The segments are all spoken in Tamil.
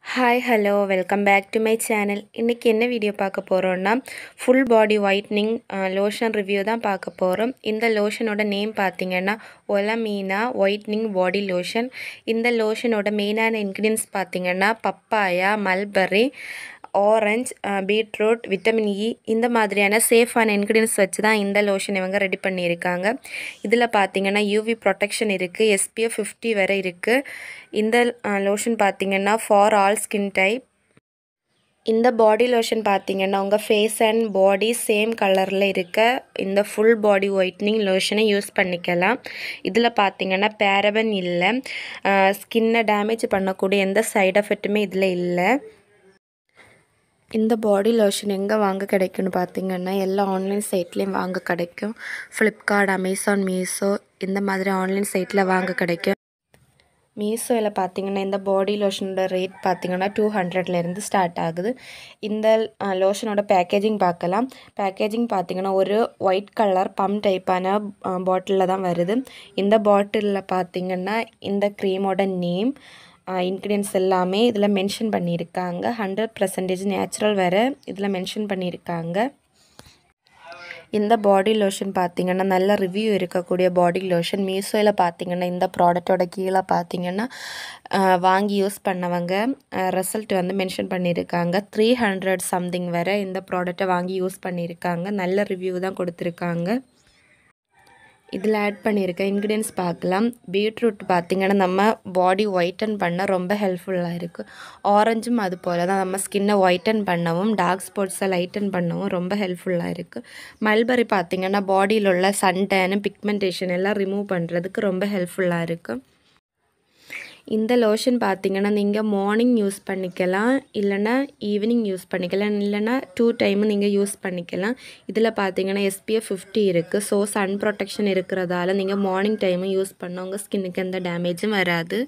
hi hello welcome back to my channel இன்றைக்கி என்ன வீடியோ பார்க்க போகிறோன்னா full body whitening lotion review தான் பார்க்க போகிறோம் இந்த லோஷனோட நேம் பார்த்தீங்கன்னா ஒலமீனா ஒயிட்னிங் பாடி லோஷன் இந்த லோஷனோட மெயினான இன்க்ரீடியன்ஸ் பார்த்தீங்கன்னா papaya mulberry orange beetroot vitamin E இந்த மாதிரியான சேஃபான இன்க்ரீடியன்ஸ் வச்சு தான் இந்த லோஷன் இவங்க ரெடி பண்ணியிருக்காங்க இதில் பார்த்தீங்கன்னா யூவி ப்ரொடெக்ஷன் இருக்குது எஸ்பிஎஃப் ஃபிஃப்டி வரை இருக்குது இந்த லோஷன் பார்த்தீங்கன்னா ஃபார் ஆல் ஸ்கின் டைப் இந்த பாடி லோஷன் பார்த்தீங்கன்னா உங்கள் ஃபேஸ் அண்ட் பாடி சேம் கலரில் இருக்க இந்த ஃபுல் பாடி ஒயிட்னிங் லோஷனை யூஸ் பண்ணிக்கலாம் இதில் பார்த்தீங்கன்னா பேரபன் இல்லை ஸ்கின்னை டேமேஜ் பண்ணக்கூடிய எந்த சைடு எஃபெக்ட்டுமே இதில் இல்லை இந்த பாடி லோஷன் எங்கே வாங்க கிடைக்கும்னு பார்த்தீங்கன்னா எல்லா ஆன்லைன் சைட்லேயும் வாங்க கிடைக்கும் ஃப்ளிப்கார்ட் அமேசான் மீஷோ இந்த மாதிரி ஆன்லைன் சைட்டில் வாங்க கிடைக்கும் மீஷோவில் பார்த்தீங்கன்னா இந்த பாடி லோஷனோட ரேட் பார்த்தீங்கன்னா டூ ஹண்ட்ரட்லேருந்து ஸ்டார்ட் ஆகுது இந்த லோஷனோட பேக்கேஜிங் பார்க்கலாம் பேக்கேஜிங் பார்த்தீங்கன்னா ஒரு ஒயிட் கலர் பம்ப் டைப்பான பாட்டிலில் தான் வருது இந்த பாட்டிலில் பார்த்தீங்கன்னா இந்த க்ரீமோட நேம் இன்க்ரீடியன்ஸ் எல்லாமே இதில் மென்ஷன் பண்ணியிருக்காங்க ஹண்ட்ரட் பர்சன்டேஜ் நேச்சுரல் வேறு இதில் மென்ஷன் பண்ணியிருக்காங்க இந்த பாடி லோஷன் பார்த்தீங்கன்னா நல்ல ரிவ்யூ இருக்கக்கூடிய பாடி லோஷன் மீஷோவில் பார்த்தீங்கன்னா இந்த ப்ராடக்டோட கீழே பார்த்தீங்கன்னா வாங்கி யூஸ் பண்ணவங்க ரிசல்ட் வந்து மென்ஷன் பண்ணியிருக்காங்க த்ரீ ஹண்ட்ரட் சம்திங் வரை இந்த ப்ராடக்டை வாங்கி யூஸ் பண்ணியிருக்காங்க நல்ல ரிவ்யூ தான் கொடுத்துருக்காங்க இதில் ஆட் பண்ணியிருக்க இன்க்ரீடியன்ஸ் பார்க்கலாம் பீட்ரூட் பார்த்திங்கன்னா நம்ம பாடி ஒயிட்டன் பண்ண ரொம்ப ஹெல்ப்ஃபுல்லாக இருக்குது ஆரஞ்சும் அது போல் தான் நம்ம ஸ்கின்னை ஒயிட்டன் பண்ணவும் டார்க் ஸ்பாட்ஸை லைட்டன் பண்ணவும் ரொம்ப ஹெல்ப்ஃபுல்லாக இருக்குது மல்பரி பார்த்திங்கன்னா பாடியில் உள்ள சன்டேனு பிக்மெண்டேஷன் எல்லாம் ரிமூவ் பண்ணுறதுக்கு ரொம்ப ஹெல்ப்ஃபுல்லாக இருக்குது இந்த லோஷன் பார்த்தீங்கன்னா நீங்கள் மார்னிங் யூஸ் பண்ணிக்கலாம் இல்லைனா ஈவினிங் யூஸ் பண்ணிக்கலாம் இல்லைனா டூ டைமும் நீங்கள் யூஸ் பண்ணிக்கலாம் இதில் பார்த்தீங்கன்னா எஸ்பிஎஃப் ஃபிஃப்டி இருக்குது ஸோ சன் ப்ரொடெக்ஷன் இருக்கிறதால நீங்கள் மார்னிங் டைமும் யூஸ் பண்ண உங்கள் ஸ்கின்னுக்கு எந்த டேமேஜும் வராது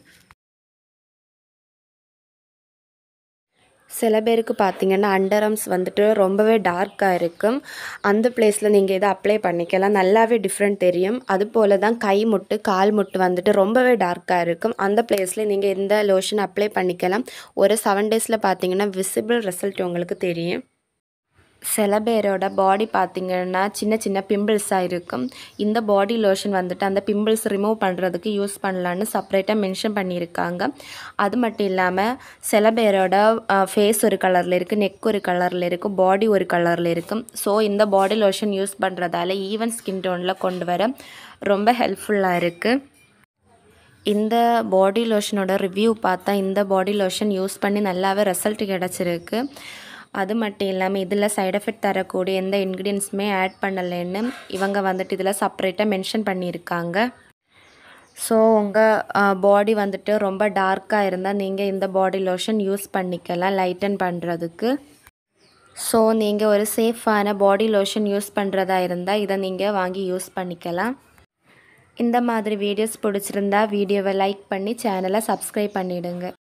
சில பேருக்கு பார்த்தீங்கன்னா அண்டர்ஆர்ம்ஸ் வந்துட்டு ரொம்பவே டார்க்காக இருக்கும் அந்த பிளேஸில் நீங்கள் இதை அப்ளை பண்ணிக்கலாம் நல்லாவே டிஃப்ரெண்ட் தெரியும் அது போல் தான் கை முட்டு கால் முட்டு வந்துட்டு ரொம்பவே டார்க்காக இருக்கும் அந்த பிளேஸில் நீங்கள் இந்த லோஷன் அப்ளை பண்ணிக்கலாம் ஒரு செவன் டேஸில் பார்த்தீங்கன்னா விசிபிள் ரிசல்ட் உங்களுக்கு தெரியும் சில பேரோட பாடி பார்த்திங்கன்னா சின்ன சின்ன பிம்பிள்ஸாக இருக்கும் இந்த பாடி லோஷன் வந்துட்டு அந்த பிம்பிள்ஸ் ரிமூவ் பண்ணுறதுக்கு யூஸ் பண்ணலான்னு செப்பரேட்டாக மென்ஷன் பண்ணியிருக்காங்க அது மட்டும் இல்லாமல் சில பேரோட ஃபேஸ் ஒரு கலரில் இருக்குது நெக் ஒரு கலரில் இருக்குது பாடி ஒரு கலரில் இருக்கும் ஸோ இந்த பாடி லோஷன் யூஸ் பண்ணுறதால ஈவன் ஸ்கின் டோனில் கொண்டு வர ரொம்ப ஹெல்ப்ஃபுல்லாக இருக்குது இந்த பாடி லோஷனோட ரிவ்யூ பார்த்தா இந்த பாடி லோஷன் யூஸ் பண்ணி நல்லாவே ரிசல்ட் கிடச்சிருக்கு அது மட்டும் இல்லாமல் இதில் சைட் எஃபெக்ட் தரக்கூடிய எந்த இன்க்ரீடியன்ஸுமே ஆட் பண்ணலைன்னு இவங்க வந்துட்டு இதில் செப்பரேட்டாக மென்ஷன் பண்ணியிருக்காங்க ஸோ உங்கள் பாடி வந்துட்டு ரொம்ப டார்க்காக இருந்தால் நீங்கள் இந்த பாடி லோஷன் யூஸ் பண்ணிக்கலாம் லைட்டன் பண்ணுறதுக்கு ஸோ நீங்கள் ஒரு சேஃபான பாடி லோஷன் யூஸ் பண்ணுறதா இருந்தால் இதை நீங்கள் வாங்கி யூஸ் பண்ணிக்கலாம் இந்த மாதிரி வீடியோஸ் பிடிச்சிருந்தா வீடியோவை லைக் பண்ணி சேனலை சப்ஸ்கிரைப் பண்ணிவிடுங்க